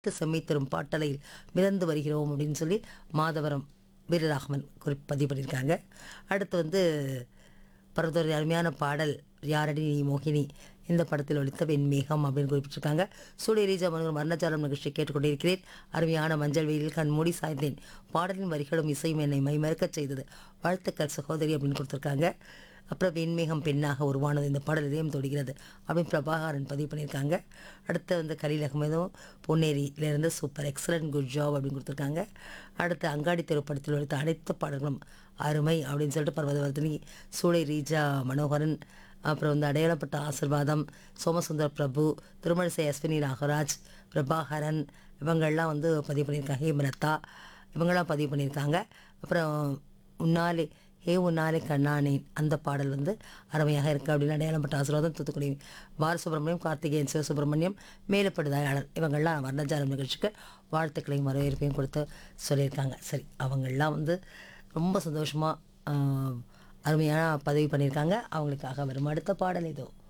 பார்த்து செம்மை தரும் பாட்டலையில் மிதந்து வருகிறோம் அப்படின்னு சொல்லி மாதவரம் வீரராகவன் குறி பதிவு பண்ணியிருக்காங்க அடுத்து வந்து பரவத்தோர் அருமையான பாடல் யாரடி நீ மோகினி இந்த படத்தில் ஒழித்த வெண்மேகம் அப்படின்னு குறிப்பிட்டிருக்காங்க சூரிய ரீஜா மனோகர் மரணச்சாரம் நிகழ்ச்சி கேட்டுக்கொண்டிருக்கிறேன் அருமையான மஞ்சள் வெயிலில் கண் மூடி சாய்ந்தேன் பாடலின் வரிகளும் இசையும் என்னை மைமறக்கச் செய்தது வாழ்த்துக்கள் சகோதரி அப்படின்னு கொடுத்துருக்காங்க அப்புறம் வெண்மேகம் பெண்ணாக உருவானது இந்த பாடல் இதயம் தொடுகிறது அப்படின்னு பிரபாகரன் பதிவு பண்ணியிருக்காங்க அடுத்து வந்து கலீல் அகமதும் பொன்னேரியிலேருந்து சூப்பர் எக்ஸலன்ட் குட் ஜாப் அப்படின்னு கொடுத்துருக்காங்க அடுத்து அங்காடி திரைப்படத்தில் எடுத்த அனைத்து பாடல்களும் அருமை அப்படின்னு சொல்லிட்டு பர்வதவர்தினி சூளை ரீஜா மனோகரன் அப்புறம் வந்து அடையாளப்பட்ட ஆசிர்வாதம் சோமசுந்தர பிரபு திருமணிசை அஸ்வினி நாகராஜ் பிரபாகரன் இவங்கள்லாம் வந்து பதிவு பண்ணியிருக்காங்க ஹேமலதா இவங்கெல்லாம் பதிவு பண்ணியிருக்காங்க அப்புறம் உன்னாலே ஹே உன்னாலே கண்ணானேன் அந்த பாடல் வந்து அருமையாக இருக்குது அப்படின்னு அடையாளப்பட்ட ஆசீர்வாதம் தூத்துக்குடி பாலசுப்ரமணியம் கார்த்திகேயன் சிவசுப்ரமணியம் மேலப்படுதாயாளர் இவங்கெல்லாம் வர்ணஜாலம் நிகழ்ச்சிக்கு வாழ்த்துக்களையும் வரவேற்பையும் கொடுத்து சொல்லியிருக்காங்க சரி அவங்கெல்லாம் வந்து ரொம்ப சந்தோஷமாக அருமையான பதிவு பண்ணியிருக்காங்க அவங்களுக்காக வரும் அடுத்த பாடல் இதோ